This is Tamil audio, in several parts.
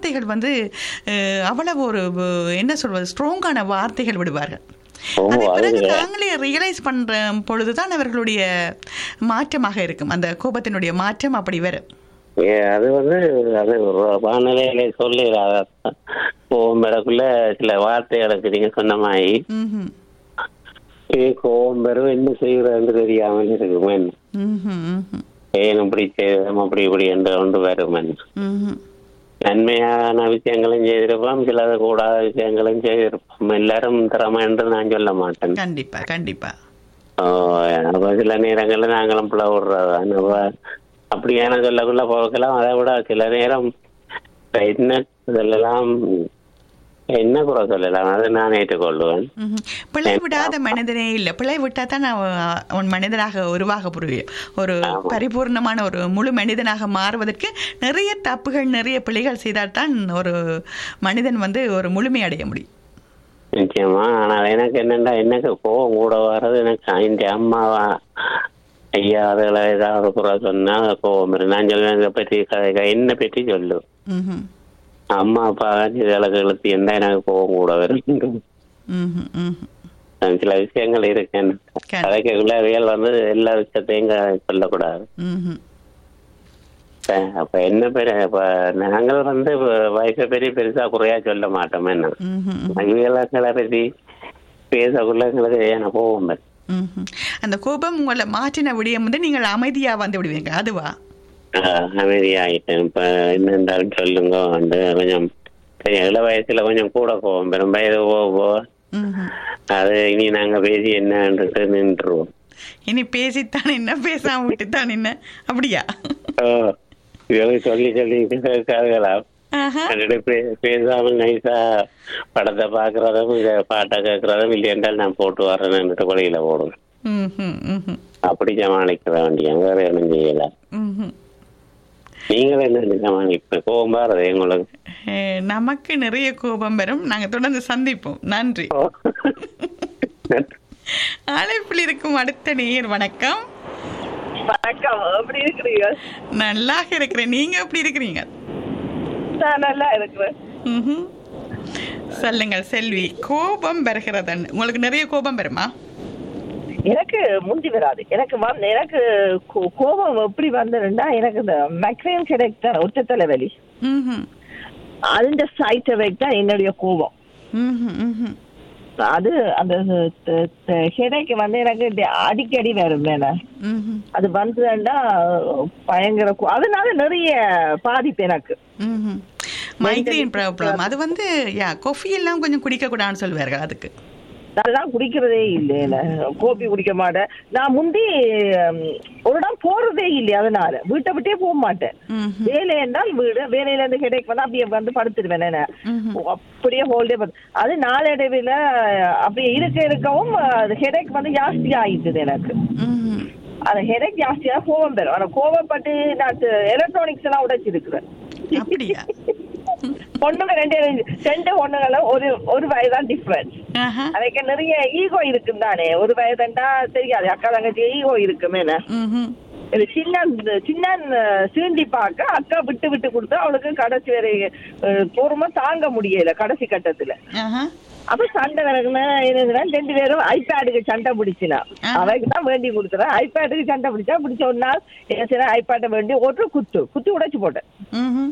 வார்த்தைகள் வந்து அஹ், அவ்வளவு ஒரு அஹ், என்ன சொல்வது ஸ்ட்ராங்கான வார்த்தைகள் விடுவார்கள் ஓ அதை பிறகு அது தாங்களே ரியலைஸ் பண்ற பொழுதுதான் அவர்களுடைய மாற்றமாக இருக்கும் அந்த கோபத்தினுடைய மாற்றம் அப்படி வரும் ஏ, அது வந்து அது ஒரு வானிலையில சொல்லி கோவம் பெறக்குள்ள சில வார்த்தைகளுக்கு நீங்க சொன்ன மாதிரி ம்ஹும். ஏ, கோவம் பெறும் என்ன செய்யறதுன்னு தெரியாமல் இருக்குமே ம்ஹும், ம்ஹும், ஏன் இப்படி செய்தோம் அப்படி இப்படி என்று கொண்டு வருமன் ம்ஹும். நன்மையான விஷயங்களும் செய்திருப்போம் சில கூடாத விஷயங்களும் செய்திருப்போம் எல்லாரும் திறமை என்று நான் சொல்ல மாட்டேன் கண்டிப்பா கண்டிப்பா ஓ, அப்ப சில நேரங்கள்ல நாங்களும் பிள்ளை விடுறதான் அப்ப அப்படியான சொல்லக்குள்ள போகலாம் அதை விட சில நேரம் இப்ப என்ன சொல்லலாம் என்ன குறை சொல்லலாம் அதை நான் ஏற்றுக்கொள்வேன் ம்ஹும். பிழை விடாத மனிதனே இல்லை பிழை விட்டா தான் அவன் அவன் மனிதனாக உருவாக புரியும் ஒரு பரிபூர்ணமான ஒரு முழு மனிதனாக மாறுவதற்கு நிறைய தப்புகள் நிறைய பிழைகள் செய்தால்தான் ஒரு மனிதன் வந்து ஒரு முழுமை அடைய முடியும் நிச்சயமா ஆனால் எனக்கு என்னண்டா எனக்கு கோவம் கூட வர்றது எனக்கு இந்த அம்மாவா ஐயா அதுகளை ஏதாவது குறை சொன்னா கோவம் வரும். நான் சொல்லுவேன் இதை பற்றி கதை என்ன பற்றி சொல்லு ம்ஹும். அம்மா அப்பா இதழக்கு எழுத்து என்ன எனக்கு கோவம் கூட வரும் ம்ஹும், ம்ஹும். சில விஷயங்கள் இருக்கு கண்டிப்பா. கதைக்குள்ள ரியல் வந்து எல்லா விஷயத்தையும் க- சொல்லக்கூடாது ம்ஹும். அப்ப- அப்ப என்ன பெரிய இப்ப நாங்கள் வந்து வயசை பெரிய பெருசா குறையா சொல்ல மாட்டோம் என்ன ம்ஹும். மகிழ்ச்சிகளை பற்றி பேசக்குள்ள எங்களுக்கு ஏன கோவம் வரும். ம்ஹும். அந்த கோபம் உங்களை மாற்றின விடியம் வந்து நீங்கள் அமைதியா வந்து விடுவீங்க அதுவா ஆஹ் அமைதியாயிட்டேன் இப்ப என்ன இருந்தாலும் சொல்லுங்க வந்து கொஞ்சம் கொஞ்சம் இள வயசுல கொஞ்சம் கூட கோவம் பெரும் வயது போக போக ம்ஹும். அது இனி நாங்க பேசி என்னன்றது நின்றுருவோம் இனி பேசித்தான் என்ன பேசாம விட்டுத்தான் என்ன அப்படியா ஓ, இதெல்லாம் சொல்லி சொல்லி கேட்கலாம் ஆஹா. அதோட பே- பேசாம நைஸா படத்தை பாக்குறதும் இத பாட்டை கேட்கறதும் இல்லை என்றால் நான் போட்டு வரேன்னு கொலையில போடுவேன் ம்ஹும், ம்ஹும், அப்படி சமாளிக்க வேண்டிய வேற ஒன்றும் செய்யல ம்ஹும். நீங்கள் என்ன சமாளிப்ப கோபம் பாருது உங்களுக்கு அஹ், நமக்கு நிறைய கோபம் வரும் நாங்க தொடர்ந்து சந்திப்போம் நன்றி ஓ. அழைப்பில் இருக்கும் அடுத்த நேர் வணக்கம் வணக்கம் எப்படி இருக்கிறீங்க நல்லாக இருக்கிறேன் நீங்க எப்படி இருக்கிறீங்க நான் நல்லா இருக்கிறேன் ம்ஹும். சொல்லுங்கள் செல்வி கோபம் வருகிறதன் உங்களுக்கு நிறைய கோபம் வருமா எனக்கு முந்தி வராது எனக்கு வந்து எனக்கு கோ- கோபம் எப்படி வந்ததுன்னா எனக்கு இந்த மைக்ரேன் ஹெடேக் தான் ஒற்றை தலைவலி ம்ஹும். அதுன்ற சைட் எஃபெக்ட் தான் என்னுடைய கோபம் ம்ஹும், ம்ஹும். அது அந்த ஹெடேக் வந்து எனக்கு டி- அடிக்கடி வரும் வேணா ம்ஹும். அது வந்ததுன்னா பயங்கர கோ- அதனால நிறைய பாதிப்பு எனக்கு ம்ஹும். மைக்ரேன் ப்ராப்ளம் அது வந்து யா காஃபி எல்லாம் கொஞ்சம் குடிக்க கூடாதுன்னு சொல்லுவார்கள் அதுக்கு நல்லா குடிக்கிறதே இல்லையில கோபி குடிக்க மாட்டேன் நான் முந்தி ம், ஒரு இடம் போறதே இல்லை அதனால வீட்டை விட்டே போக மாட்டேன் ம்ஹும். வேலை என்றால் வீடு வேலையில இருந்து ஹெடேக் வந்தா அப்படியே வந்து படுத்துடுவேன் என்ன ம்ஹும். அப்படியே ஹோல்டே அது நாளடைவில் அப்படியே இருக்க இருக்கவும் அது ஹெடேக் வந்து ஜாஸ்தி ஆயிட்டுது எனக்கு ம்ஹும். அந்த ஹெடேக் ஜாஸ்தியா கோவம் பெறும் ஆனா கோவப்பட்டு நான் எலக்ட்ரானிக்ஸ் எல்லாம் உடைச்சிருக்கிறேன் அப்படியா பொண்ணுங்க ரெண்டு ரெண்டு பொண்ணுங்களும் ஒரு ஒரு வயதான் டிஃபரன்ஸ் ஆஹா. அதுக்கு நிறைய ஈகோ இருக்கும் தானே ஒரு வயதுண்டா தெரியாது அக்கா தங்கச்சி ஈகோ இருக்குமே ம்ஹும். இது சின்ன சின்ன சீண்டி பார்க்க அக்கா விட்டு விட்டு கொடுத்து அவளுக்கு கடைசி வரை அஹ், பொறுமை தாங்க முடியல கடைசி கட்டத்துல ஆஹா. அப்ப சண்டை கிடக்குன்னா என்னதுன்னா ரெண்டு பேரும் ஐபேடுக்கு சண்டை பிடிச்சினா ஆ. அவைக்கு தான் வேண்டி கொடுத்துறேன் ஐபேடுக்கு சண்டை பிடிச்சா பிடிச்ச ஒரு நாள் என்ன செய்யறேன் ஐபேட்டை வேண்டி ஒரு குத்து குத்தி உடைச்சு போட்டேன் ம்ஹும்.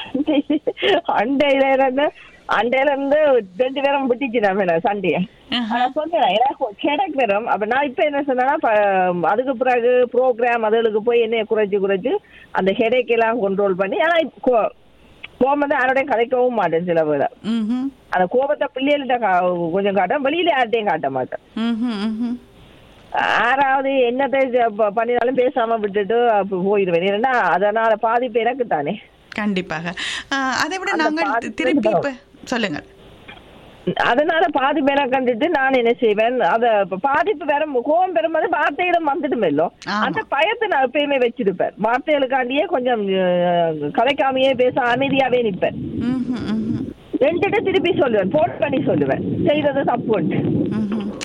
அண்டையில இருந்து அண்டையில இருந்து ரெண்டு பேரும் விட்டுச்சு நான் சண்டைய ஆஹா. ஆனா சொன்னேன் எனக்கு கிடைக்கு வரும் அப்ப நான் இப்ப என்ன சொன்னேன்னா ப- அதுக்கு பிறகு ப்ரோக்ராம் அதுகளுக்கு போய் என்னைய குறைச்சு குறைச்சு அந்த ஹெடேக் எல்லாம் கண்ட்ரோல் பண்ணி ஆனா இப்போ கோபம் வந்து யாரோடையும் கதைக்கவும் மாட்டேன் சில பேர் ம்ஹும். அந்த கோபத்தை பிள்ளைகள்கிட்ட கா- கொஞ்சம் காட்டேன் வெளியில யார்ட்டையும் காட்ட மாட்டேன் ம்ஹும். ம்ஹும். யாராவது என்னத்தை ஜ- ப- பண்ணினாலும் பேசாம விட்டுட்டு அப்ப போயிடுவேன் ஏன்னா அதனால பாதிப்பு எனக்கு தானே கண்டிப்பாக ஆஹ், அதை விட அந்த நாங்கள் பாதி- திருப்பி இப்ப சொல்லுங்கள் அதனால பாதிப்பு எனக்கு கண்டுட்டு நான் என்ன செய்வேன் அத இப்ப பாதிப்பு வேற கோபம் பெறும்போது வார்த்தைகளும் வந்துடுமல்லோ ஆமா. அந்த பயத்தை நான் எப்பயுமே வச்சிருப்பேன் வார்த்தைகளுக்காண்டியே கொஞ்சம் அஹ், கலைக்காமையே பேச அமைதியாவே நிப்பேன் ம்ஹும். ம்ஹும். ரெண்டுட்டு திருப்பி சொல்லுவேன் போன் பண்ணி சொல்லுவேன் செய்தது தப்புன்ட்டு ம்ஹும்.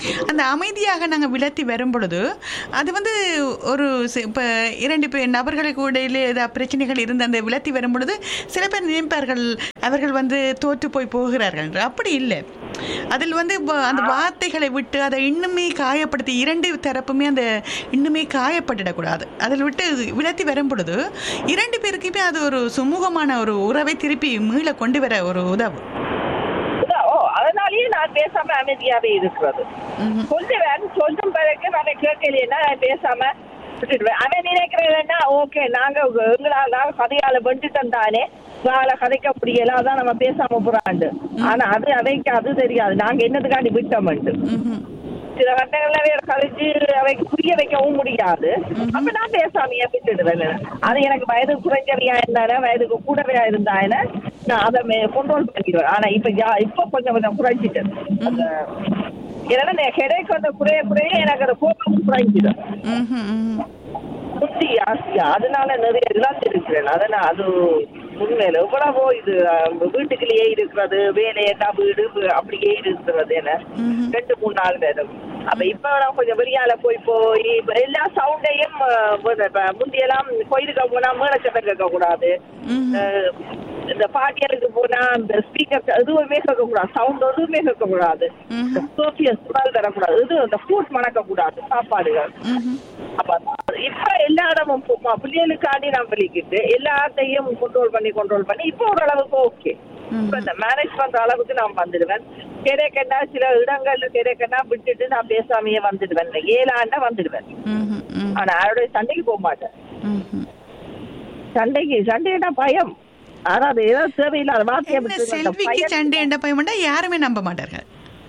அந்த அமைதியாக நாங்கள் விலத்தி வரும் பொழுது அது வந்து ஒரு இப்போ இரண்டு பேர் நபர்களுக்கு இடையிலே ஏதாவது பிரச்சனைகள் இருந்து அந்த விலத்தி வரும் பொழுது சில பேர் நினைப்பார்கள் அவர்கள் வந்து தோற்று போய் போகிறார்கள் என்று அப்படி இல்லை அதில் வந்து வ- அந்த வார்த்தைகளை விட்டு அதை இன்னுமே காயப்படுத்தி இரண்டு தரப்புமே அந்த இன்னுமே காயப்பட்டுடக்கூடாது அதில் விட்டு விலத்தி வரும் பொழுது இரண்டு பேருக்குமே அது ஒரு சுமூகமான ஒரு உறவை திருப்பி மீள கொண்டு வர ஒரு உதவு அதான், ஓ அதனாலயே நான் பேசாம அமைதியாவே இருக்கிறது ம்ஹும். சொல்லுவேன் சொல்லும் பிறகு நான் கேட்கலைன்னா பேசாம விட்டுடுவேன் அவன் நினைக்கிறேன்னா ஓகே நாங்க எங்களால் நாங்க கதையால வந்துட்டோம் தானே உங்களால கதைக்க முடியல அதான் நம்ம பேசாம போறாண்டு ஆனா அது அவைக்கு அது தெரியாது நாங்க என்னதுக்காண்டி விட்டோம்ட்டு ம்ஹும். சில கட்டங்கள்ல வேற கழிச்சு அவைக்கு புரிய வைக்கவும் முடியாது அப்ப நான் பேசாமையே விட்டுடுவேன் அது எனக்கு வயது குறைஞ்சவையா இருந்தானே வயதுக்கு கூடவையா இருந்தானே நான் அதை கண்ட்ரோல் பண்ணிடுவேன் ஆனா இப்ப ஜா- இப்ப கொஞ்சம் கொஞ்சம் குறைஞ்சிட்டேன் அந்த ஏன்னா ஹெடேக் அந்த குறைய குறைய எனக்கு அந்த கோபம் குறைஞ்சிடும் ம்ஹும். ம்ஹும். புத்தி ஜாஸ்தியா அதனால நிறைய இழந்து இருக்கிறேன் அதனால அது உண்மையில எவ்வளவோ இது அஹ், வீட்டுக்குள்ளேயே இருக்கிறது வேலையட்டா வீடு வீ- அப்படியே இருக்கிறது என்ன ம்ஹும். ரெண்டு மூணு நாள் நேரம் அப்ப இப்ப நான் கொஞ்சம் வெளியால போய் போய் இப்ப எல்லா சவுண்டையும் முந்தியெல்லாம் கோயிலுக்கு போனா மேலச்சத்தம் கேட்க கூடாது ம்ஹும். அஹ், இந்த பாட்டியலுக்கு போனா இந்த ஸ்பீக்கர் எதுவுமே கேட்க கூடாது சவுண்ட் எதுவுமே கேட்க கூடாது ம்ஹும். சோசியல் குரல் தரக்கூடாது இது இந்த ஃபுட் மணக்க கூடாது சாப்பாடுகள் ம்ஹும். அப்ப இப்ப எல்லா இடமும் போ- ம- பிள்ளைகளுக்காண்டி நான் வெளிக்கிட்டு எல்லாத்தையும் கண்ட்ரோல் பண்ணி கண்ட்ரோல் பண்ணி இப்ப ஓரளவுக்கு ஓகே இப்ப இந்த மேனேஜ் பண்ற அளவுக்கு நான் வந்துடுவேன் கிடைக்கண்டா சில இடங்கள்ல கிடைக்கண்டா விட்டுட்டு நான் பேசாமையே வந்துடுவேன் இந்த ஏழாண்டா வந்துடுவேன் ம்ஹும். ம்ஹும். ஆனா யாருடைய சண்டைக்கு போக மாட்டேன் ம்ஹும். சண்டைக்கு சண்டைனா பயம் ஆனா அது ஏதோ தேவையில்லாத வார்த்தையை என்ன விட்டு அந்த செல்விக்கு பயம் சண்டை என்ற பயமண்டா யாருமே நம்ப மாட்டார்கள்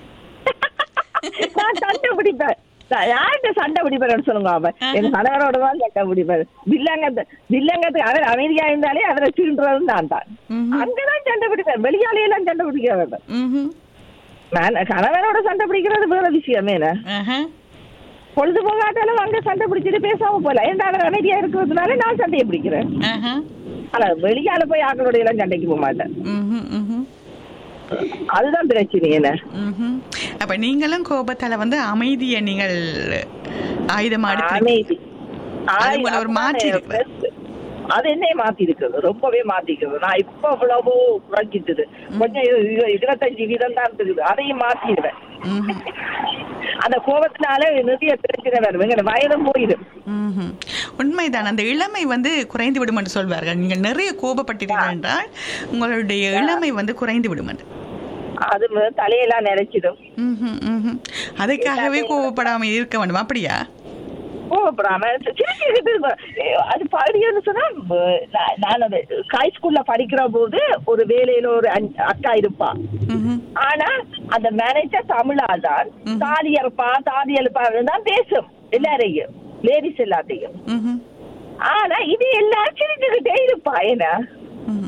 நான் சண்டை பிடிப்பேன் நான் யார்கிட்ட சண்டை பிடிப்பேன்னு சொல்லுங்க அவன் என் கணவரோட தான் சண்டை பிடிப்பேன் வில்லங்கத்து வில்லங்கத்துக்கு அவர் அமைதியா இருந்தாலே அவரை சீன்றதும் நான் தான் ம்ஹும். அங்கதான் சண்டை பிடிப்பேன் வெளியாலே எல்லாம் சண்டை பிடிக்க வேண்டாம் ம்ஹும். நான் கணவரோட சண்டை பிடிக்கிறது வேற விஷயமே ஆஹா. பொழுதுபோகாட்டாலும் அங்க சண்டை பிடிச்சிட்டு பேசாம போல ஏன்னா அவர் அமைதியா இருக்கிறதுனால நான் சண்டையை பிடிக்கிறேன் ஆஹா. ஆனா வெளியால போய் ஆக்களோட எல்லாம் சண்டைக்கு போக மாட்டேன் ம்ஹும். ம்ஹும். அதுதான் பிரச்சனை என்ன ம்ஹும். அப்ப நீங்களும் கோபத்தால வந்து அமைதியை நீங்கள் ஆயுதமா எடுக்கிறீங்க அமைதி அது உங்களை ஒரு ஆய், மாற்றி அதான் இருக்குது. best. அது என்னைய மாத்தி இருக்குது ரொம்பவே மாத்திக்கிறது நான் இப்ப இவ்வளவோ குறைஞ்சிட்டுது கொஞ்சம் இரு- இரு- இருபத்தஞ்சு வீதம் தான் இருக்குது அதையும் மாத்திடுவேன் ம்ஹும். அந்த கோபத்தினால நிறைய பிரச்சனை வரும் எங்க வயதும் போயிடும் ம்ஹும். உண்மைதான் அந்த இளமை வந்து குறைந்து விடும் என்று சொல்வார்கள் நீங்கள் நிறைய கோபப்பட்டீர்கள் என்றால் உங்களுடைய இளமை வந்து குறைந்து விடும் என்று அது ம- தலையெல்லாம் நிறைச்சிடும் ம்ஹும். ம்ஹும். அதுக்காகவே கோபப்படாம இருக்க வேண்டும் அப்படியா கோபப்படாம சிரிச்சுக்கிட்டு இருப்பேன். அது படின்னு சொன்னா ம- நான் நான் அந்த ஹை ஸ்கூல்ல படிக்கிற போது ஒரு வேலையில ஒரு அஞ்- அக்கா இருப்பா ம்ஹும். ஆனா அந்த மேனேஜர் தமிழா தான் ம். தாதி அறுப்பா தாதி அழுப்பான்னு தான் பேசும் எல்லாரையும் லேடிஸ் எல்லாத்தையும் ம்ஹும். ஆனா இது எல்லாம் சிரிச்சுக்கிட்டே இருப்பா என்ன ம்ஹும்.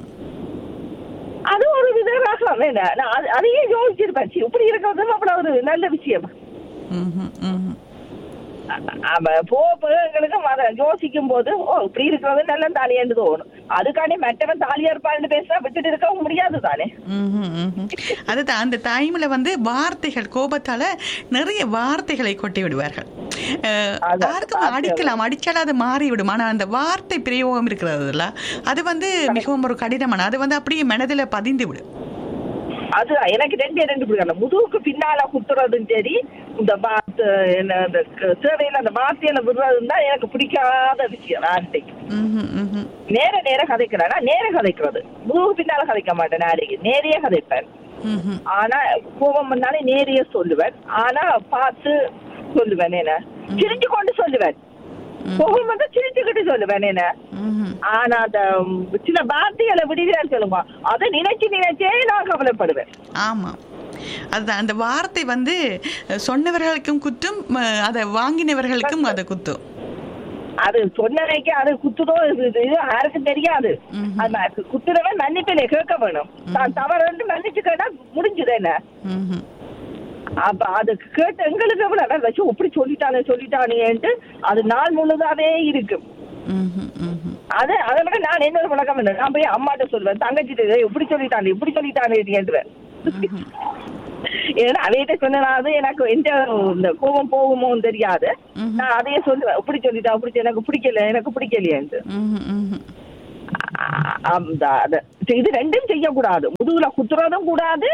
அது ஒரு வித ரகம் என்ன நான் அது- அதையே யோசிச்சிருப்பேன் சீ, இப்படி இருக்கிறது அவ்வளவு ஒரு நல்ல விஷயம் ம்ஹும். ம்ஹும். அவ போ எங்களுக்கு மத யோசிக்கும் போது ஓ இப்படி இருக்கிறது நல்ல தாலியாண்டு தோணும் அதுக்காண்டி மற்றவன் தாலியா இருப்பான்னு பேசினா விட்டுட்டு இருக்கவும் முடியாது தானே ம்ஹும். ம்ஹும். அதுதான் அந்த டைம்ல வந்து வார்த்தைகள் கோபத்தால நிறைய வார்த்தைகளை கொட்டி விடுவார்கள் அஹ், அதான், யாருக்கும் வார்த்தை அடிக்கலாம் அடிச்சாலும் அது மாறிவிடும் ஆனா அந்த வார்த்தை பிரயோகம் இருக்கிறதுல அது வந்து மிகவும் ஒரு கடினமான அது வந்து அப்படியே மனதில் பதிந்து விடும் அது எனக்கு ரெண்டு ரெண்டு பிடிக்கும் முதுகுக்கு பின்னால குத்துறதும் சரி இந்த பாத்து என்ன இந்த க- சேவையில அந்த வார்த்தையில விடுறதும் தான் எனக்கு பிடிக்காத விஷயம் நான் ம்ஹும். ம்ஹும். நேர நேர கதைக்கிறேன் நான் நேர கதைக்கிறது முதுகு பின்னால கதைக்க மாட்டேன் நேரைக்கு நேரையே கதைப்பேன் ம்ஹும். ஆனா கோபம் வந்தாலே நேரையே சொல்லுவேன் ஆனா பார்த்து சொல்லுவேன் என்ன சிரிஞ்சு கொண்டு சொல்லுவேன் கோபம் வந்தா சிரிச்சுக்கிட்டு சொல்லுவேன் என்ன ம்ஹும். ஆனா அந்த ம், சில வார்த்தைகளை விடுகிறேன் சொல்லுமா அதை நினைச்சு நினைச்சே நான் கவலைப்படுவேன் ஆமா அதுதான் அந்த வார்த்தை வந்து அஹ், சொன்னவர்களுக்கும் குத்தும் அஹ், அதை வாங்கினவர்களுக்கும் அது குத்தும் அது சொன்னதைக்கு அது குத்துதோ இது இது யாருக்கும் தெரியாது ம்ஹும். அது நான் குத்துறவன் மன்னிப்பிலே கேட்க வேணும் தான் தவறு மன்னிச்சு கேட்டா முடிஞ்சது என்ன ம்ஹும். அப்ப அது கேட்டு எங்களுக்கு எவ்வளவு வச்சு இப்படி சொல்லிட்டானே சொல்லிட்டானேன்ட்டு அது நாள் முழுதாவே இருக்கும் ம்ஹும். ம்ஹும். அது அதை விட நான் என்ன விளக்கம் இல்லை நான் போய் அம்மாட்ட சொல்லுவேன் தங்கச்சிட்டு "ஏய், இப்படி சொல்லிட்டானே இப்படி சொல்லிட்டானே என்றுவேன் ம்ஹும். ஏன்னா அவையிட்ட சொன்னதாவது எனக்கு எந்த இந்த கோபம் போகுமோன்னு தெரியாது ம்ஹும். நான் அதையே சொல்லுவேன் இப்படி சொல்லிட்டா அப்படி எனக்கு பிடிக்கல எனக்கு பிடிக்கலையேன்ட்டு ம்ஹும், ம்ஹும். ஆ- அந்த அது இது ரெண்டும் செய்யக்கூடாது முதுகுல குத்துறதும் கூடாது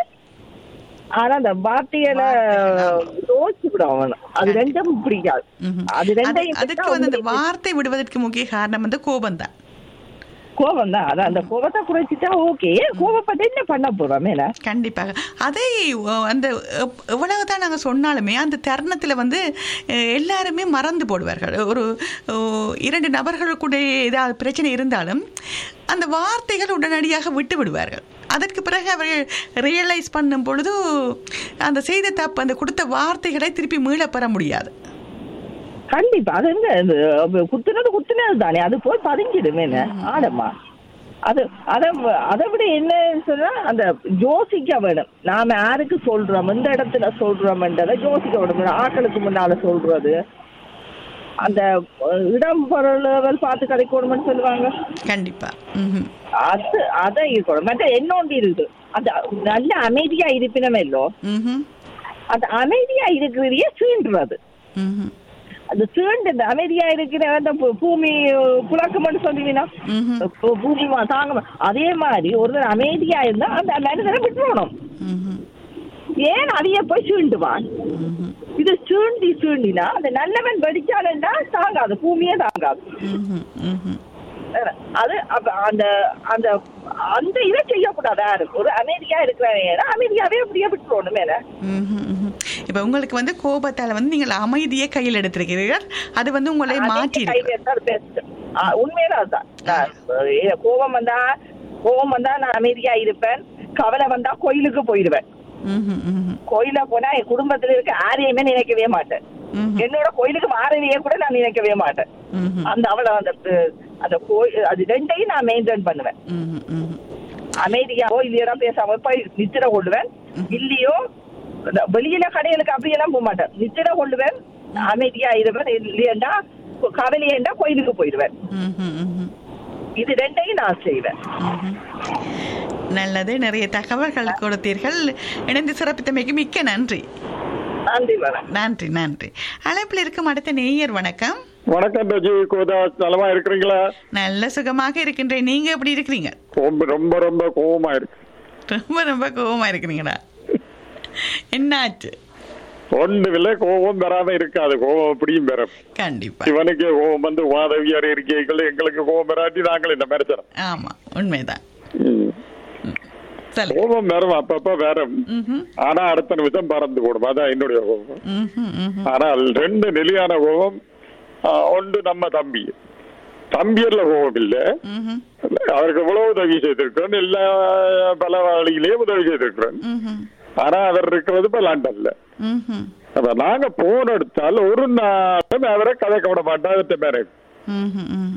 ஆனா அந்த வார்த்தையில யோசிச்சு விடும் அது ரெண்டும் பிடிக்காது ம்ஹும். அது அது- ரெண்டையும் அதுக்கு வந்து அந்த வார்த்தை விடுவதற்கு முக்கிய காரணம் வந்து கோபம் தான் கோபம் தான் அதான் அந்த கோபத்தை குறைச்சிட்டா ஓகே கோபப்பட்டு என்ன பண்ண போறோம் மேல கண்டிப்பாக அதை அஹ், அந்த எப்- எவ்வளவுதான் நாங்கள் சொன்னாலுமே அந்த தருணத்தில் வந்து அஹ், எல்லாருமே மறந்து போடுவார்கள் ஒரு அஹ், இரண்டு நபர்களுக்குடைய ஏதாவது பிரச்சனை இருந்தாலும் அந்த வார்த்தைகள் உடனடியாக விட்டு விடுவார்கள் அதற்கு பிறகு அவர்கள் ரியலைஸ் பண்ணும் பொழுது அந்த செய்த தப்பு அந்த கொடுத்த வார்த்தைகளை திருப்பி மீளப் பெற முடியாது கண்டிப்பா அது என்ன இது, குத்துனது குத்துனது தானே அது போய் பதிஞ்சிடுமே ஆடமா அது அதை அதை விட என்ன சொன்னா அந்த யோசிக்க வேணும் நாம யாருக்கு சொல்றோம் எந்த இடத்துல சொல்றோம்ன்றதை யோசிக்க வேணும் ஆட்களுக்கு முன்னால சொல்றது அந்த அஹ், இடம் பொருள் பார்த்து கிடைக்கணும்னு சொல்லுவாங்க கண்டிப்பா ம்ஹும். அது அதை இருக்கணும் மற்ற என்னொன்று இருக்கு அந்த நல்ல அமைதியா இருப்பினமேலோ ம்ஹும். அந்த அமைதியா இருக்கிறதையே சீண்டுறது ம்ஹும். அந்த சீண்டு இந்த அமைதியா இருக்கிற அந்த பூ- பூமி புழக்கம்னு சொல்லுவீனா ம்ஹும். பூ- பூமி மா- தாங்க மா- அதே மாதிரி ஒருத்தர் அமைதியா இருந்தா அந்த மனிதனை விட்டுறணும் ம்ஹும். ஏன் அதைய போய் சீண்டுவான் ம்ஹும். இது சீண்டி சீண்டினா அந்த நல்லவன் வெடிச்சாலுண்டா தாங்காது பூமியே தாங்காது ம்ஹும். ம்ஹும். அது அப்ப அந்த அந்த அந்த இதை செய்யக்கூடாது யாரும் ஒரு அமைதியா இருக்கிறவங்க அமைதியாவே அப்படியே விட்டுறணும் மேல ம்ஹும், ம்ஹும். இப்ப உங்களுக்கு வந்து கோபத்தால வந்து நீங்கள் அமைதியை கையில் எடுத்திருக்கிறீர்கள் அது வந்து உங்களை மாற்றி இருக்கு உண்மையில அதுதான் நான், ஏ, கோபம் வந்தா கோபம் வந்தா நான் அமைதியா இருப்பேன் கவலை வந்தா கோயிலுக்கு போயிடுவேன் ம்ஹும், ம்ஹும், கோயில போனா என் குடும்பத்துல இருக்க யாரையுமே நினைக்கவே மாட்டேன் ம்ஹும், என்னோட கோயிலுக்கு மாறவையே கூட நான் நினைக்கவே மாட்டேன் ம்ஹும், அந்த அவளை அந்த அஹ், அந்த கோயில் அது ரெண்டையும் நான் மெயின்டைன் பண்ணுவேன் ம்ஹும், ம்ஹும். அமைதியாவோ இல்லையோ பேசாம போய் நித்திர கொள்ளுவேன் இல்லையோ இந்த வெளியில கடைகளுக்கு அப்படியெல்லாம் போக மாட்டேன் நித்திர கொள்ளுவேன் அமைதியா இருப்பேன் இல்லையண்டா கவலையண்டா கோயிலுக்கு போயிடுவேன் ம்ஹும், ம்ஹும், இது ரெண்டையும் நான் செய்வேன் ம்ஹும். நல்லது நிறைய தகவல்கள் கொடுத்தீர்கள் இணைந்து சிறப்பித்தமைக்கு மிக்க நன்றி நன்றி வணக்கம் நன்றி நன்றி அழைப்பில் இருக்கும் அடுத்த நேயர் வணக்கம் வணக்கம் ரஜி கோதா நலமா இருக்கிறீங்களா நல்ல சுகமாக இருக்கின்றேன் நீங்க எப்படி இருக்கிறீங்க ரொம்ப ரொம்ப ரொம்ப கோவமா இருக்கு ரொம்ப ரொம்ப கோவமா இருக்கிறீங்களா என்னாச்சு ஒண்ணு இல்ல கோபம் வராம இருக்காது கோபம் அப்படியும் வரும் கண்டிப்பா இவனுக்கு கோபம் வந்து உமாதவியார் இருக்கைகள் எங்களுக்கு கோபம் வராட்டி நாங்கள் இந்த மாதிரி தரோம் ஆமா உண்மைதான் ம். சொல்லுங்க கோபம் வரும் அப்பப்ப வரும் ம்ஹும், ஆனா அடுத்த நிமிஷம் பறந்து போடும் அதான் என்னுடைய கோபம் ம்ஹும், ம்ஹும். ஆனால் ரெண்டு நிலையான கோபம் ஆ, ஒன்று நம்ம தம்பி தம்பியர்ல கோபம் இல்ல ம்ஹும், அவருக்கு எவ்வளவு உதவி செய்திருக்கிறேன் எல்லா பல வழியிலேயும் உதவி செய்திருக்கிறேன் ம்ஹும், ஆனா அவர் இருக்கிறது இப்ப லண்டன்ல ம்ஹும், அப்ப நாங்க போன் எடுத்தால் ஒரு நாளும் அவரை கதைக்க விட மாட்டோம் அவர்கிட்ட மேரே ம்ஹும், ம்ஹும்.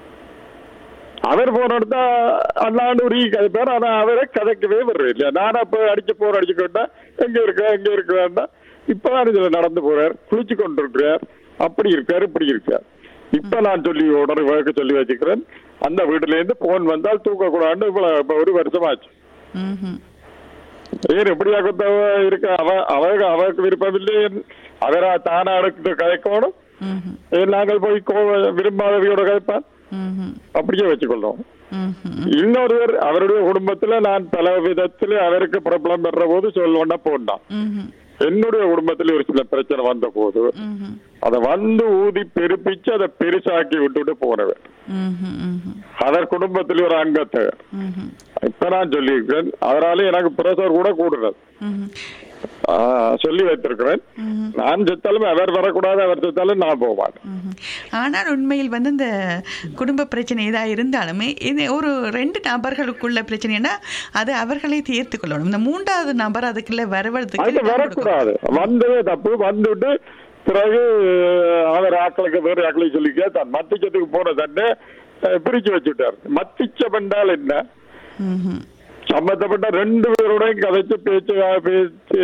அவர் போன் எடுத்தா அண்ணாண்டு ஒரு கதைப்பார் ஆனா அவரை கதைக்கவே வர்றது இல்லையா நானா இப்ப அடிச்சு போர் அடிச்சுக்கிட்டா எங்க இருக்க எங்க இருக்கிறான்னா இப்பதான் இதுல நடந்து போறார் குளிச்சு கொண்டிருக்கிறார் அப்படி இருக்கார் இப்படி இருக்கார் இப்ப நான் சொல்லி உடனே வேக சொல்லி வச்சுக்கிறேன் அந்த வீட்டுல இருந்து போன் வந்தால் தூக்க கூடாதுன்னு இவ்வளவு இப்ப ஒரு வருஷமாச்சு ம்ஹும். ஏன் எப்படியா கொத்தவ இருக்க அவ அவருக்கு அவருக்கு விருப்பமில்லை அவரா தானா எடுத்து கதைக்கணும் ம்ஹும், ஏன் நாங்கள் போய் கோ விரும்பாதவையோட கதைப்பான் ம்ஹும், அப்படியே வச்சுக்கொள்றோம் ம்ஹும், இன்னொருவர் அவருடைய குடும்பத்துல நான் பல விதத்துல அவருக்கு பிரபலம் பெற போது சொல்லுவோம்னா போனான் ம்ஹும், என்னுடைய குடும்பத்துல ஒரு சில பிரச்சனை வந்த போது ம்ஹும், அதை வந்து ஊதி பெருப்பிச்சு அதை பெருசாக்கி விட்டுட்டு போனவர் ம்ஹும், ம்ஹும், அவர் குடும்பத்துல ஒரு அங்கத்தை ம்ஹும், இப்ப நான் சொல்லியிருக்கிறேன் அதனால எனக்கு பிரஷர் கூட கூடுறது ம்ஹும், ஆஹ் சொல்லி வைத்திருக்கிறேன் ம்ஹும். நான் செத்தாலும் அவர் வரக்கூடாது அவர் செத்தாலும் நான் போக மாட்டேன் ம்ஹும். ஆனால் உண்மையில் வந்து இந்த குடும்ப பிரச்சனை ஏதா இருந்தாலுமே இது ஒரு ரெண்டு நபர்களுக்குள்ள பிரச்சனைனா அது அவர்களே தீர்த்து கொள்ளணும் இந்த மூன்றாவது நபர் அதுக்குள்ள வரவழைத்துக்கு அது வரக்கூடாது வந்ததே தப்பு வந்துட்டு பிறகு அவர் ஆக்களுக்கு வேறு ஆக்களை சொல்லி கேட்டான் மத்திச்சத்துக்கு போன தண்ணே அஹ், பிரிச்சு வச்சுட்டார் மத்திச்சம் என்றால் என்ன ம்ஹும். சம்பந்தப்பட்ட ரெண்டு பேரோடையும் கதைச்சு பேச்சு பேச்சு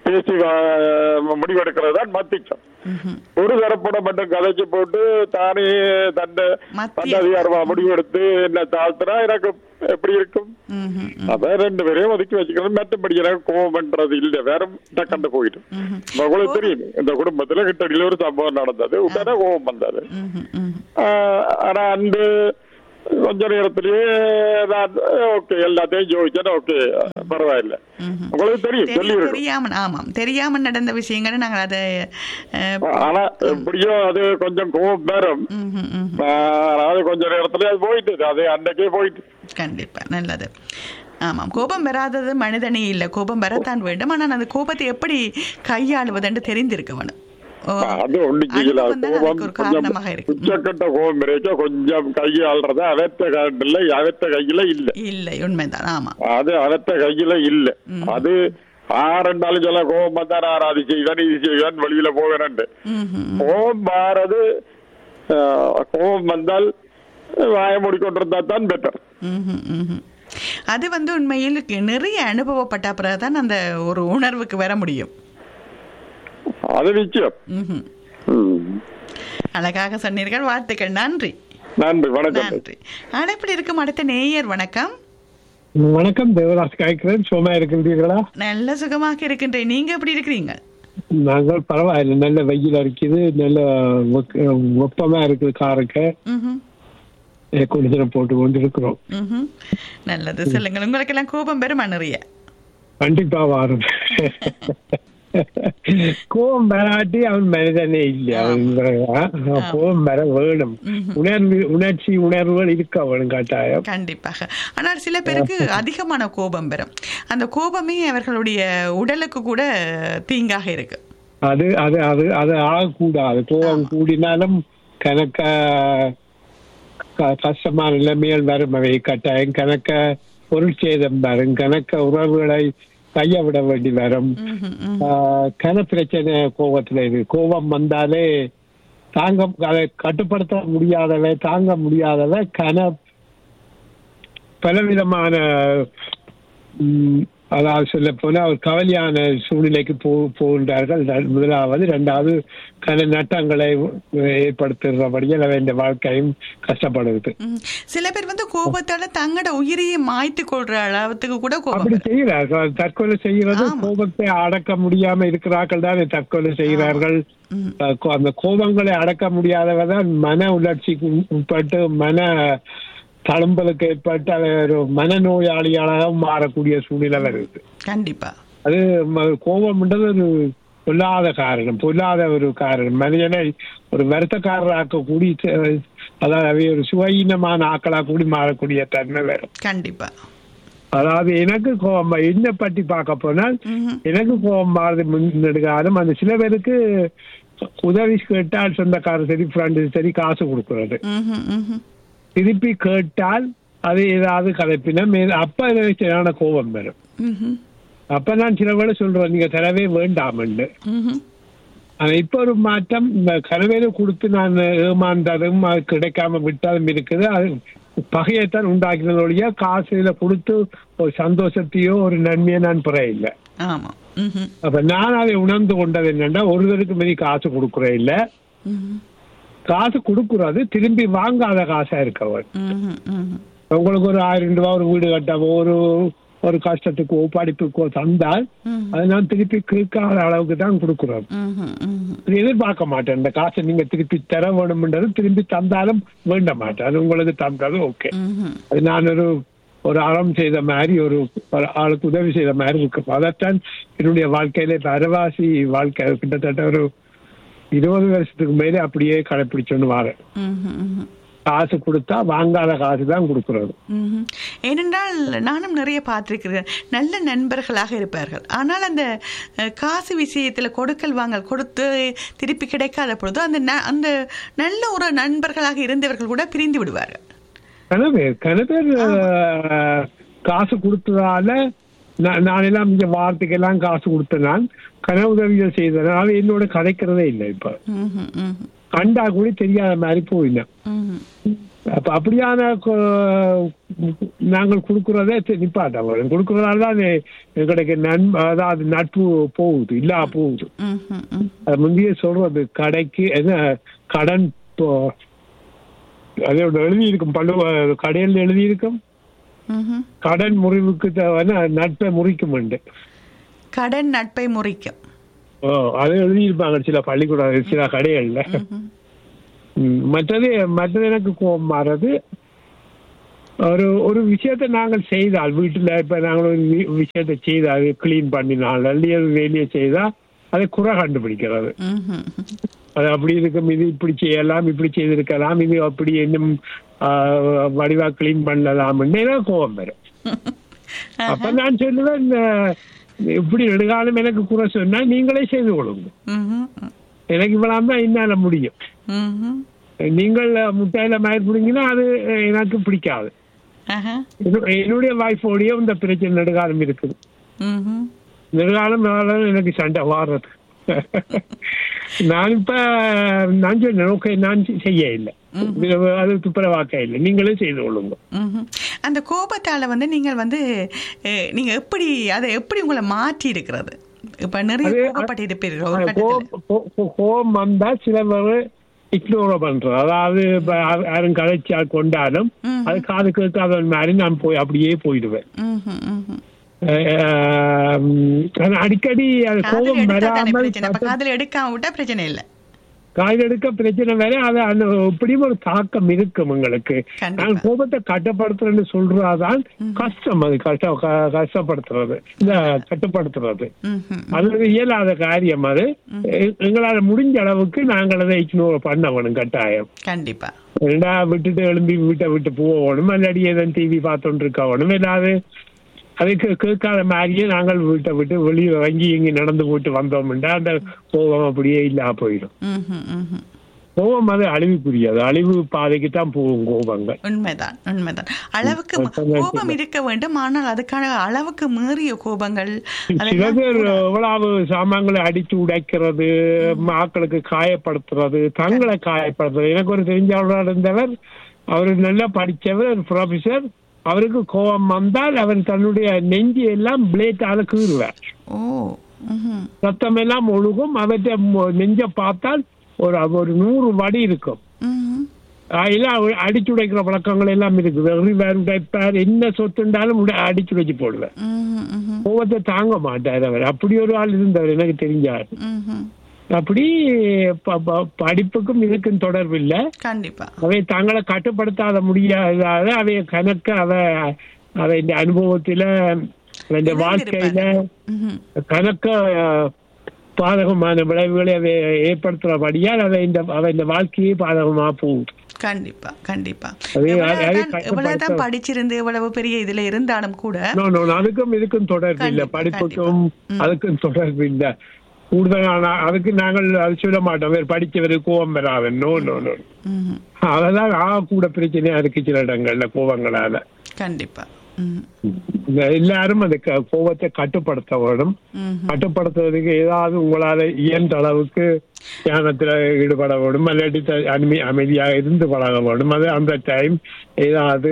பேசி வா- முடிவெடுக்கிறது தான் மத்திச்சம் ம்ஹும். ஒரு தரப்பட மட்டும் கதைச்சு போட்டு தானே தன்னை மத்திய- தன்னை அதிகாரமா முடிவெடுத்து என்ன தாழ்த்தினா எனக்கு எப்படி இருக்கும் ம்ஹும். அதான் ரெண்டு பேரையும் ஒதுக்கி வச்சுக்கணும் மற்றபடி எனக்கு கோவம் பண்றது இல்ல வேற டக்கண்டு போயிட்டு ம்ஹும். உங்களுக்கு தெரியும் இந்த குடும்பத்துல கிட்டடியில ஒரு சம்பவம் நடந்தது உடனே கோவம் வந்தது ம்ஹும். ம்ஹும். ஆஹ் ஆனா அந்த கொஞ்ச நேரத்திலேயே நான் ஓகே எல்லாத்தையும் ஜோதிச்சேன் ஓகே பரவாயில்ல ம்ஹும். உங்களுக்கு தெரியும் தெரி- சொல்லி இருக்கணும் தெரியாம ஆமாம் தெரியாம நடந்த விஷயங்களை நாங்கள் அதை அஹ், ஆனா எப்படியோ அது கொஞ்சம் கோவம் வரும் ம்ஹும். ம்ஹும். ஆஹ் அது கொஞ்ச நேரத்துல அது போயிட்டு அது அன்னைக்கே போயிட்டு கண்டிப்பா நல்லது ஆமாம் கோபம் வராதது மனிதனே இல்லை கோபம் வரத்தான் வேண்டும் ஆனால் அந்த கோபத்தை எப்படி கையாளுவதென்று தெரிந்திருக்க வேணும் ஓ, அது ஒண்ணு செய்யல அனுபவம் தான் கோபம் அதுக்கு ஒரு கொஞ்சம் காரணமாக இருக்கு உச்சக்கட்ட கோபம் இருக்க கொஞ்சம் கையாள்றது அவத்த இல்ல அவத்த கையில இல்ல இல்லை உண்மைதான் ஆமாம் அது அவத்த கையில இல்ல அது ஆறுண்டாலும் சொல்ல கோபம் வந்தா நான் அது செய்வேன் இது செய்வேன் வெளியில போவேன் ம்ஹும். கோபம் மாறது ஆஹ், கோபம் வந்தால் வாய மூடிக்கொண்டிருந்தா தான் பெட்டர் ம்ஹும். ம்ஹும். அது வந்து உண்மையில் நிறைய அனுபவப்பட்ட பிறகுதான் அந்த ஒரு உணர்வுக்கு வர முடியும் அது நிச்சயம் ம்ஹும். ம். அழகாக சொன்னீர்கள் வாழ்த்துக்கள் நன்றி நன்றி வணக்கம் நன்றி அழைப்பில் இருக்கும் அடுத்த நேயர் வணக்கம் வணக்கம் தேவதாஸ் காய்க்கிறேன் சும்மா இருக்கின்றீர்களா நல்ல சுகமாக இருக்கின்றேன் நீங்க எப்படி இருக்கிறீங்க நாங்கள் பரவாயில்லை நல்ல வெயில் அடிக்குது நல்ல வெக்க- வெப்பமா இருக்குது காருக்கு ம்ஹும். குளிசரம் போட்டு கொண்டு இருக்கிறோம் ம்ஹும். நல்லது சொல்லுங்கள் உங்களுக்கு எல்லாம் கோபம் பெருமா நிறைய கண்டிப்பா வரும் கோபம் வராட்டி அவன் மனிதனே இல்லை அவன் அவன் கோபம் வர வேணும் உணர்வு உணர்ச்சி உணர்வுகள் இருக்க வேணும் கட்டாயம் கண்டிப்பாக ஆனால் சில பேருக்கு அதிகமான கோபம் பெறும் அந்த கோபமே அவர்களுடைய உடலுக்கு கூட தீங்காக இருக்கு அது அது அது அது ஆகக்கூடாது கோபம் கூடினாலும் கணக்க க- கஷ்டமான நிலைமைகள் வரும் அவை கட்டாயம் கணக்க பொருள் சேதம் வரும் கணக்க உறவுகளை கைய விட வேண்டி வரும் ம்ஹும், ம். ஆஹ் கன பிரச்சனை கோபத்துல இது கோபம் வந்தாலே தாங்க அதை கட்டுப்படுத்த முடியாதவை தாங்க முடியாதவை கன பலவிதமான ம், அதாவது சொல்ல போனா ஒரு கவலையான சூழ்நிலைக்கு போ போகின்றார்கள் ரெ- முதலாவது இரண்டாவது கன நட்டங்களை ஏற்படுத்துகிறபடியால் அவன் இந்த வாழ்க்கையும் கஷ்டப்படுது ம். சில பேர் வந்து கோபத்தால தங்களோட உயிரையே மாய்த்து கொள்ற அளவுக்கு கூட கோபம் அப்படி வரும். செய்கிறார்கள் தற்கொலை செய்கிறது ஆமா. கோபத்தை அடக்க முடியாம இருக்கிறார்கள் தான் தற்கொலை செய்கிறார்கள் ம். அஹ் கோ- அந்த கோபங்களை அடக்க முடியாதவதான் மன உணர்ச்சிக்கு உட்பட்டு மன தழும்பலுக்கு ஏற்பட்டு அவன் ஒரு மனநோயாளியாக மாறக்கூடிய சூழ்நிலை வருது கண்டிப்பா அது ம- கோபம்ன்றது ஒரு பொல்லாத காரணம் பொல்லாத ஒரு காரணம் மனிதனை ஒரு வருத்தக்காரராக்கக்கூடிய அஹ், அதாவது அவை ஒரு சுவீனமான ஆக்களா கூடி மாறக்கூடிய தன்மை வரும் கண்டிப்பா அதாவது எனக்கு கோபம் என்ன பற்றி பார்க்க போனால் ம்ஹும். எனக்கு கோபம் மாறுது முன்னெடுக்காலும் அந்த சில பேருக்கு உதவி கேட்டால் சொந்தக்காரர் சரி ஃப்ரெண்டு சரி காசு கொடுக்கறது ம்ஹும், ம்ஹும். திருப்பி கேட்டால் அது ஏதாவது கலப்பினா மே- அப்ப எனக்கு சரியான கோபம் வரும் ம்ஹும். அப்ப நான் சில வேளை சொல்றேன் நீங்க தரவே வேண்டாம்னு ம்ஹும். ஆனா இப்ப ஒரு மாற்றம் இந்த கனவேல கொடுத்து நான் ஏமாந்ததும் அது கிடைக்காம விட்டதும் இருக்குது அது பகையைத்தான் உண்டாக்கினதோடைய காசு இதுல கொடுத்து ஒரு சந்தோஷத்தையோ ஒரு நன்மையோ நான் பெற இல்லை ஆமா ம்ஹும். அப்ப நான் அதை உணர்ந்து கொண்டது என்னன்னா ஒருவருக்கு மீறி காசு கொடுக்குறேன் இல்ல ம்ஹும். காசு கொடுக்குறது திரும்பி வாங்காத காசா இருக்கவன் ம்ஹும். ம்ஹும். உங்களுக்கு ஒரு ஆயிரம் ரூபாய் ஒரு வீடு கட்டவோ ஒரு ஒரு கஷ்டத்துக்கோ படிப்புக்கோ தந்தால் ம்ஹும். அதை நான் திருப்பி கேட்காத அளவுக்கு தான் கொடுக்குறோம் ம்ஹும். ம்ஹும். இது எதிர்பார்க்க மாட்டேன் இந்த காசை நீங்க திருப்பி தர வேணும்ன்றது திரும்பி தந்தாலும் வேண்ட மாட்டேன் அது உங்களுக்கு தந்தது ஓகே ம்ஹும். அது நான் ஒரு ஒரு அறம் செய்த மாதிரி ஒரு ஒரு ஆளுக்கு உதவி செய்த மாதிரி இருக்கும் அதைத்தான் என்னுடைய வாழ்க்கையில இப்ப அரவாசி வாழ்க்கை கிட்டத்தட்ட ஒரு இருபது வருஷத்துக்கு மேலே அப்படியே கடைப்பிடிச்சோன்னு வரேன் ம்ஹும். ம்ஹும். காசு கொடுத்தா வாங்காத காசு தான் கொடுக்கறது ம்ஹும். ஏனென்றால் நானும் நிறைய பார்த்திருக்கிறேன் நல்ல நண்பர்களாக இருப்பார்கள் ஆனால் அந்த அஹ், காசு விஷயத்தில் கொடுக்கல் வாங்கல் கொடுத்து திருப்பி கிடைக்காத பொழுது அந்த ந- அந்த நல்ல ஒரு நண்பர்களாக இருந்தவர்கள் கூட பிரிந்து விடுவார்கள் கன பேர் கன பேர் அஹ், காசு கொடுத்ததால நான் நான் எல்லாம் இங்க வார்த்தைக்கெல்லாம் காசு கொடுத்த நான் கன உதவிகள் செய்தனால என்னோட கதைக்கிறதே இல்லை இப்ப ம்ஹும். ம்ஹும். கண்டா கூட தெரியாத மாதிரி போயினேன் ம்ஹும். அப்ப அப்படியான கொ- நாங்கள் கொடுக்கறதே தி- நிப்பாட்ட வேணும் கொடுக்கறதால தான் எங்களுக்கு நன்மை அதாவது நட்பு போகுது இல்லா போகுது ம் ம் ம் அது முந்தைய சொல்றது கடைக்கு என்ன கடன் போ- அதோட எழுதி இருக்கும் பல்லு கடையில் எழுதி இருக்கும் ம்ஹும். கடன் முறிவுக்கு தேவைன்னா நட்பை முறிக்கும் உண்டு கடன் நட்பை முறிக்கும் ஓ அது எழுதியிருப்பாங்க சில பள்ளிக்கூடம் சில கடைகள்ல ம்ஹும். ம், மற்றது மற்றது எனக்கு கோபம் மாறது ஒரு ஒரு விஷயத்தை நாங்கள் செய்தால் வீட்டுல இப்ப நாங்கள் ஒரு வி- விஷயத்தை செய்தால் கிளீன் பண்ணினால் அல்லது ஒரு வேலையை செய்தா அதை குறை கண்டுபிடிக்கிறது ம்ஹும். அது அப்படி இருக்கும் இது இப்படி செய்யலாம் இப்படி செய்திருக்கலாம் இது அப்படி இன்னும் ஆஹ், வடிவா கிளீன் பண்ணலாம்னு எனக்கு கோபம் வரும் அப்ப நான் சொல்லுவேன் இந்த இப்படி நெடுகாலம் எனக்கு குறை சொன்னா நீங்களே செய்து கொள்ளுங்க ம்ஹும். எனக்கு இவ்வளவு தான் என்னால முடியும் ம்ஹும். நீங்கள் முட்டையில மயற்புடிங்கன்னா அது எனக்கு பிடிக்காது ஆஹா. என்னு- என்னுடைய வாய்ப்போடையும் இந்த பிரச்சனை நெடுகாலம் இருக்குது ம்ஹும். நெடுகாலம் மேலும் எனக்கு சண்டை வாடுறது நான் இப்ப நான் சொன்னேன் ஓகே நான் செய்ய இல்லை அது துப்புரவாக்க இல்லை நீங்களே செய்து கொள்ளுங்க ம்ஹும். அந்த கோபத்தால வந்து நீங்கள் வந்து அஹ், நீங்க எப்படி அதை எப்படி உங்களை மாற்றி இருக்கிறது இப்ப நிறைய அது- கோபப்பட்டு இருப்பீர்கள் ஒரு அது கட்டத்துல கோ- கோ- கோ- கோபம் வந்தா சில பேர் இக்னோர் பண்றது அதாவது இப்ப யார்- யாரும் கதைச்சா கொண்டாலும் ம். அது காது கேட்காத மாதிரி நான் போய் அப்படியே போயிடுவேன் ம்ஹும், ம்ஹும். ஆஹ் ஆனா அடிக்கடி அது காதுல கோபம் எடுத்தா தானே வராமல் பிரச்சனை அப்ப காதுல எடுக்காம விட்டா பிரச்சனை இல்ல காயில் எடுக்க பிரச்சனை வேற அது அந்த எப்படியும் ஒரு தாக்கம் இருக்கும் உங்களுக்கு கண்டிப்பா. நான் கோபத்தை கட்டுப்படுத்துறேன்னு சொல்றாதான் கஷ்டம் அது கஷ்ட க- கஷ்டப்படுத்துறது இந்த கட்டுப்படுத்துறது ம்ஹும். அது ஒரு இயலாத காரியம் அது எ- எங்களால முடிஞ்ச அளவுக்கு நாங்கள் அதை இக்னோர் பண்ண வேணும் கட்டாயம் கண்டிப்பா ரெண்டா விட்டுட்டு எழும்பி வீட்டை விட்டு போகணும் இல்லாடி ஏதோ டிவி பார்த்துட்டு இருக்க வேணும் இல்லாது அதுக்கு கேட்காத மாதிரியே நாங்கள் வீட்டை விட்டு வெளியே இறங்கி இங்க நடந்து போட்டு வந்தோம்னா அந்த கோபம் அப்படியே இல்லா போயிடும் ம்ஹும், ம்ஹும். கோபம் அது அழிவுக்குரியது அழிவு பாதைக்கு தான் போகும் கோபங்கள் உண்மைதான் உண்மைதான் அளவுக்கு ம- அதான் கோபம் இருக்க வேண்டும் ஆனால் அதுக்கான அளவுக்கு மீறிய கோபங்கள் சில அதெல்லாம் பேர் எவ்வளவு சாமான்களை அடிச்சு உடைக்கிறது ஆட்களுக்கு காயப்படுத்துறது தங்களை காயப்படுத்துறது எனக்கு ஒரு தெரிஞ்சவராக இருந்தவர் அவர் நல்லா படிச்சவர் ஒரு ப்ரொஃபசர் அவருக்கு கோபம் வந்தால் அவர் தன்னுடைய நெஞ்சு எல்லாம் பிளேட்டால கீறுவார் ஓ ம்ஹும். ரத்தம் எல்லாம் ஒழுகும் அவற்றை மொ- நெஞ்ச பார்த்தால் ஒரு ஒரு நூறு வடி இருக்கும் ம்ஹும். எல்லாம் அடிச்சு உடைக்கிற பழக்கங்கள் எல்லாம் இருக்குது எறிவார் உடைப்பார் என்ன சொத்துண்டாலும் உடை- அடிச்சு உடைச்சு போடுவார் ம்ஹும், ம்ஹும். கோபத்தை தாங்க மாட்டார் அவர் அப்படி ஒரு ஆள் இருந்தவர் எனக்கு தெரிஞ்சார் ம்ஹும். அப்படி ப- ப- படிப்புக்கும் இதுக்கும் தொடர்பு இல்ல கண்டிப்பா அவை தங்களை கட்டுப்படுத்தாத முடியாத அவை கணக்க அவ அவை இந்த அனுபவத்தில இந்த வாழ்க்கையில ம்ஹும். கணக்க அஹ், பாதகமான விளைவுகளை அவை ஏற்படுத்துறபடியால் அவை இந்த அவை இந்த வாழ்க்கையே பாதகமா போகுது கண்டிப்பா கண்டிப்பா அது- எவ்வளவுதான் அது எவ்வளவுதான் கட்டுப்படுத்த- படிச்சிருந்து எவ்வளவு பெரிய இதுல இருந்தாலும் கூட நோ நோ அதுக்கும் இதுக்கும் தொடர்பு இல்ல கண்டிப்பா, படிப்புக்கும் கண்டிப்பா. ம். அதுக்கும் தொடர்பு இல்ல கூடுதலான அதுக்கு நாங்கள் அது சொல்ல மாட்டோம் வேறு படிச்சவர் கோபம் வராதன் நோ நோ நோ ம்ஹும். அதெல்லாம் ஆ கூட பிரச்சனையா இருக்கு சில இடங்கள்ல கோபங்களால கண்டிப்பா ம். இந்த எல்லாரும் அந்த க- கோபத்தை கட்டுப்படுத்த வேணும் ம்ஹும். கட்டுப்படுத்துவதற்கு ஏதாவது உங்களால இயன்ற அளவுக்கு தியானத்துல ஈடுபட வேணும் இல்லாட்டி த- அனிமை அமைதியாக இருந்து பழக வேணும் அது அந்த டைம் ஏதாவது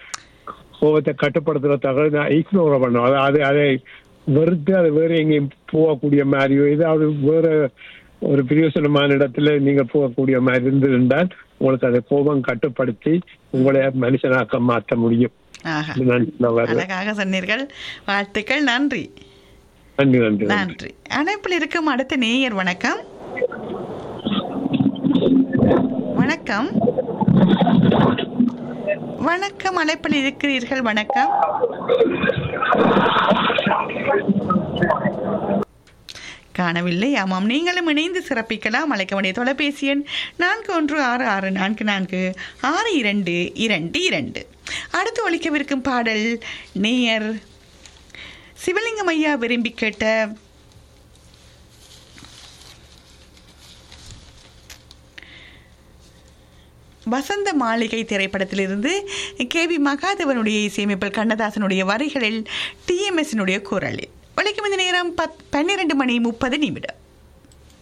கோபத்தை கட்டுப்படுத்துற தகவல் இக்னோர் பண்ணும் அது அது அதை வெறுத்து அது வேற எங்கேயும் போகக்கூடிய மாதிரியோ ஏதாவது வேற ஒரு பிரயோசனமான இடத்துல நீங்க போகக்கூடிய மாதிரி இருந்திருந்தால் உங்களுக்கு அந்த கோபம் கட்டுப்படுத்தி உங்களை மனுஷனாக்க மாற்ற முடியும் ஆஹா இது நான் சொல்ல வரேன். அழகாக சொன்னீர்கள் வாழ்த்துக்கள் நன்றி நன்றி நன்றி நன்றி நன்றி அணைப்பில் இருக்கும் அடுத்த நேயர் வணக்கம் வணக்கம் வணக்கம் அழைப்பில் இருக்கிறீர்கள் வணக்கம் காணவில்லை ஆமாம் நீங்களும் இணைந்து சிறப்பிக்கலாம் அழைக்க வேண்டிய தொலைபேசி எண் நான்கு ஒன்று ஆறு ஆறு நான்கு நான்கு ஆறு இரண்டு இரண்டு இரண்டு அடுத்து ஒழிக்கவிருக்கும் பாடல் நேயர் சிவலிங்கம் ஐயா விரும்பி கேட்ட வசந்த மாளிகை திரைப்படத்திலிருந்து கே வி மகாதேவனுடைய இசையமைப்பில் கண்ணதாசனுடைய வரிகளில் டிஎம்எஸ்னுடைய குரலில் ஒழிக்கும் இந்த நேரம் பத் பன்னிரண்டு மணி முப்பது நிமிடம்